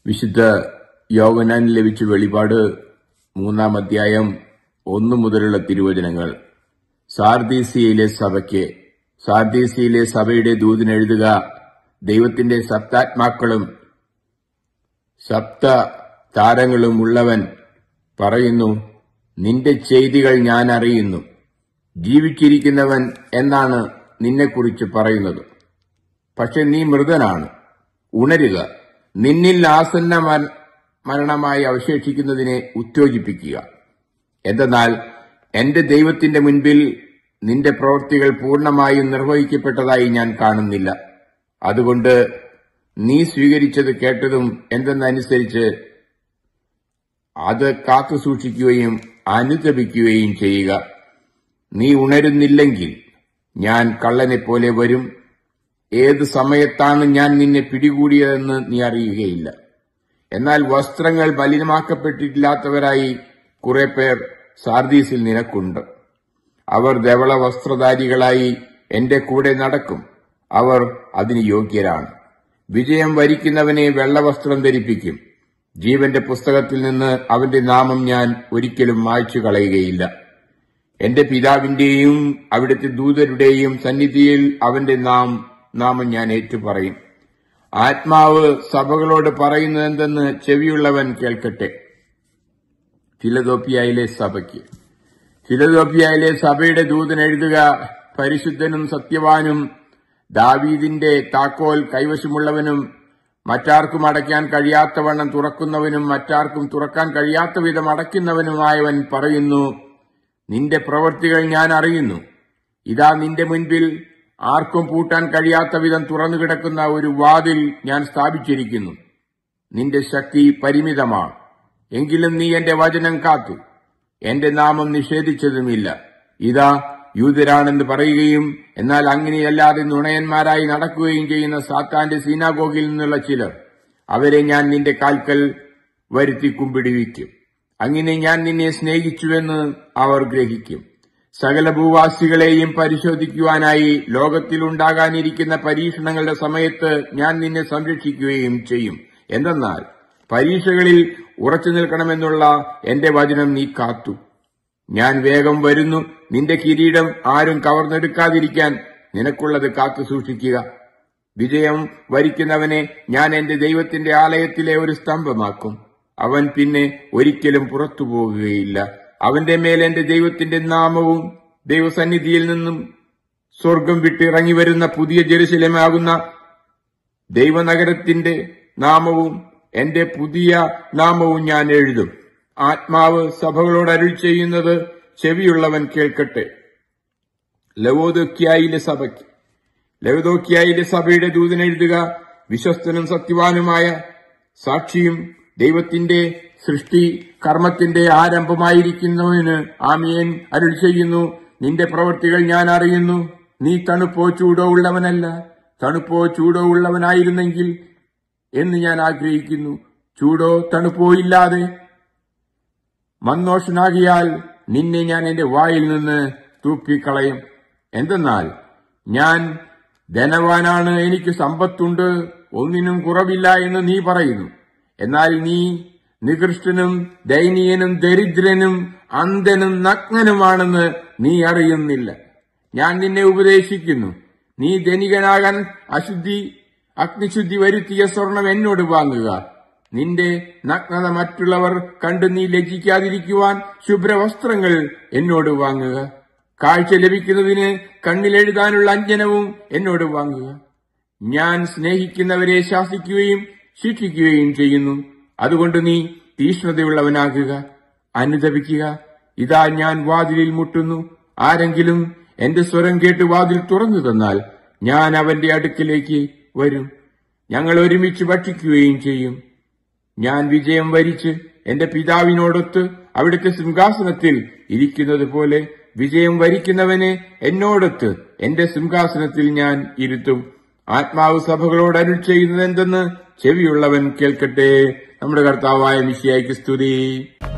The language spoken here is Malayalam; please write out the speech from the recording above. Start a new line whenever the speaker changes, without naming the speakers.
വിശുദ്ധ യോഗനാൻ ലഭിച്ച വെളിപാട് മൂന്നാം അധ്യായം ഒന്നു മുതലുള്ള തിരുവചനങ്ങൾ സാർദീസിയയിലെ സഭയ്ക്ക് സാർദീസിയയിലെ സഭയുടെ ദൂതിനെഴുതുക ദൈവത്തിന്റെ സപ്താത്മാക്കളും സപ്ത താരങ്ങളും ഉള്ളവൻ പറയുന്നു നിന്റെ ചെയ്തികൾ ഞാൻ അറിയുന്നു ജീവിച്ചിരിക്കുന്നവൻ എന്നാണ് നിന്നെക്കുറിച്ച് പറയുന്നത് പക്ഷെ നീ മൃതനാണ് ഉണരുക നിന്നിൽ ആസന്ന മര- മരണമായി അവശേഷിക്കുന്നതിനെ ഉത്തേജിപ്പിക്കുക എന്തെന്നാൽ എന്റെ ദൈവത്തിന്റെ മുൻപിൽ നിന്റെ പ്രവൃത്തികൾ പൂർണ്ണമായും നിർവഹിക്കപ്പെട്ടതായി ഞാൻ കാണുന്നില്ല അതുകൊണ്ട് നീ സ്വീകരിച്ചത് കേട്ടതും എന്തെന്നനുസരിച്ച് അത് കാത്തു സൂക്ഷിക്കുകയും അനുതപിക്കുകയും ചെയ്യുക നീ ഉണരുന്നില്ലെങ്കിൽ ഞാൻ കള്ളനെ പോലെ വരും ഏത് സമയത്താണ് ഞാൻ നിന്നെ പിടികൂടിയതെന്ന് നീ അറിയുകയില്ല എന്നാൽ വസ്ത്രങ്ങൾ മലിനമാക്കപ്പെട്ടിട്ടില്ലാത്തവരായി കുറെ പേർ സാർദീസിൽ നിനക്കുണ്ട് അവർ ധവള വസ്ത്രധാരികളായി എന്റെ കൂടെ നടക്കും അവർ അതിന് യോഗ്യരാണ് വിജയം വരിക്കുന്നവനെ വെള്ളവസ്ത്രം ധരിപ്പിക്കും ജീവന്റെ പുസ്തകത്തിൽ നിന്ന് അവന്റെ നാമം ഞാൻ ഒരിക്കലും മായ്ച്ചു കളയുകയില്ല എന്റെ പിതാവിന്റെയും അവിടുത്തെ ദൂതരുടെയും സന്നിധിയിൽ അവന്റെ നാം നാമം ഞാൻ ഏറ്റുപറയും ആത്മാവ് സഭകളോട് പറയുന്നതെന്തെന്ന് ചെവിയുള്ളവൻ കേൾക്കട്ടെ ഫിലദോപ്പിയയിലെ സഭയ്ക്ക് ഫിലദോപ്പിയയിലെ സഭയുടെ ദൂതൻ എഴുതുക പരിശുദ്ധനും സത്യവാനും ദാവീദിന്റെ താക്കോൽ കൈവശമുള്ളവനും മറ്റാർക്കും അടയ്ക്കാൻ കഴിയാത്തവണ്ണം തുറക്കുന്നവനും മറ്റാർക്കും തുറക്കാൻ കഴിയാത്ത വിധം അടയ്ക്കുന്നവനുമായവൻ പറയുന്നു നിന്റെ പ്രവൃത്തികൾ ഞാൻ അറിയുന്നു ഇതാ നിന്റെ മുൻപിൽ ആർക്കും പൂട്ടാൻ കഴിയാത്ത വിധം തുറന്നു കിടക്കുന്ന ഒരു വാതിൽ ഞാൻ സ്ഥാപിച്ചിരിക്കുന്നു നിന്റെ ശക്തി പരിമിതമാണ് എങ്കിലും നീ എന്റെ വചനം കാത്തു എന്റെ നാമം നിഷേധിച്ചതുമില്ല ഇതാ യൂതരാണെന്ന് പറയുകയും എന്നാൽ അങ്ങനെയല്ലാതെ നുണയന്മാരായി നടക്കുകയും ചെയ്യുന്ന സാത്താന്റെ സീനാഗോഗിൽ നിന്നുള്ള ചിലർ അവരെ ഞാൻ നിന്റെ കാൽക്കൽ വരുത്തി കുമ്പിടിവിക്കും അങ്ങനെ ഞാൻ നിന്നെ സ്നേഹിച്ചുവെന്ന് അവർ ഗ്രഹിക്കും സകല ഭൂവാസികളെയും പരിശോധിക്കുവാനായി ലോകത്തിൽ ഉണ്ടാകാനിരിക്കുന്ന പരീക്ഷണങ്ങളുടെ സമയത്ത് ഞാൻ നിന്നെ സംരക്ഷിക്കുകയും ചെയ്യും എന്തെന്നാൽ പരീക്ഷകളിൽ ഉറച്ചു നിൽക്കണമെന്നുള്ള എന്റെ വചനം നീ കാത്തു ഞാൻ വേഗം വരുന്നു നിന്റെ കിരീടം ആരും കവർന്നെടുക്കാതിരിക്കാൻ നിനക്കുള്ളത് കാത്തു സൂക്ഷിക്കുക വിജയം വരിക്കുന്നവനെ ഞാൻ എന്റെ ദൈവത്തിന്റെ ആലയത്തിലെ ഒരു സ്തംഭമാക്കും അവൻ പിന്നെ ഒരിക്കലും പുറത്തു പോകുകയില്ല അവന്റെ മേൽ എന്റെ ദൈവത്തിന്റെ നാമവും ദൈവസന്നിധിയിൽ നിന്നും സ്വർഗം വിട്ട് ഇറങ്ങി വരുന്ന പുതിയ ജെറുസലേമാകുന്ന ദൈവനഗരത്തിന്റെ നാമവും എന്റെ പുതിയ നാമവും ഞാൻ എഴുതും ആത്മാവ് സഭകളോട് അരുൾ ചെയ്യുന്നത് ചെവിയുള്ളവൻ കേൾക്കട്ടെ ലവോദോക്യായിലെ സഭയ്ക്ക് ലവോദോക്യായിലെ സഭയുടെ ദൂതൻ എഴുതുക വിശ്വസ്തനും സത്യവാനുമായ സാക്ഷിയും ദൈവത്തിന്റെ സൃഷ്ടി കർമ്മത്തിന്റെ ആരംഭമായിരിക്കുന്നവന് ആമിയൻ അരുൾ ചെയ്യുന്നു നിന്റെ പ്രവൃത്തികൾ ഞാൻ അറിയുന്നു നീ തണുപ്പോ ചൂടോ ഉള്ളവനല്ല തണുപ്പോ ചൂടോ ഉള്ളവനായിരുന്നെങ്കിൽ എന്ന് ഞാൻ ആഗ്രഹിക്കുന്നു ചൂടോ തണുപ്പോ ഇല്ലാതെ മന്നോഷനാകിയാൽ നിന്നെ ഞാൻ എന്റെ വായിൽ നിന്ന് തൂക്കിക്കളയും എന്തെന്നാൽ ഞാൻ ധനവാനാണ് എനിക്ക് സമ്പത്തുണ്ട് ഒന്നിനും കുറവില്ല എന്ന് നീ പറയുന്നു എന്നാൽ നീ നികൃഷ്ടനും ദയനീയനും ദരിദ്രനും അന്ധനും നഗ്നനുമാണെന്ന് നീ അറിയുന്നില്ല ഞാൻ നിന്നെ ഉപദേശിക്കുന്നു നീ ധനികനാകാൻ അശുദ്ധി അഗ്നിശുദ്ധി വരുത്തിയ സ്വർണം എന്നോട് വാങ്ങുക നിന്റെ നഗ്നത മറ്റുള്ളവർ കണ്ടു നീ ലജ്ജിക്കാതിരിക്കുവാൻ ശുഭ്രവസ്ത്രങ്ങൾ എന്നോട് വാങ്ങുക കാഴ്ച ലഭിക്കുന്നതിന് കണ്ണിലെഴുതാനുള്ള അഞ്ജനവും എന്നോട് വാങ്ങുക ഞാൻ സ്നേഹിക്കുന്നവരെ ശാസിക്കുകയും ശിക്ഷിക്കുകയും ചെയ്യുന്നു അതുകൊണ്ട് നീ തീഷ്ണതയുള്ളവനാകുക അനുദപിക്കുക ഇതാ ഞാൻ വാതിലിൽ മുട്ടുന്നു ആരെങ്കിലും എന്റെ സ്വരം കേട്ട് വാതിൽ തുറന്നു തന്നാൽ ഞാൻ അവന്റെ അടുക്കിലേക്ക് വരും ഞങ്ങൾ ഒരുമിച്ച് ഭക്ഷിക്കുകയും ചെയ്യും ഞാൻ വിജയം വരിച്ച് എന്റെ പിതാവിനോടൊത്ത് അവിടുത്തെ സിംഹാസനത്തിൽ ഇരിക്കുന്നത് പോലെ വിജയം വരിക്കുന്നവനെ എന്നോടൊത്ത് എന്റെ സിംഹാസനത്തിൽ ഞാൻ ഇരുത്തും ആത്മാവ് സഭകളോട് അരുൾ ചെയ്യുന്നത് എന്തെന്ന് ചെവിയുള്ളവൻ കേൾക്കട്ടെ നമ്മുടെ കർത്താവായ മിശിയായ്ക്ക് സ്തുതി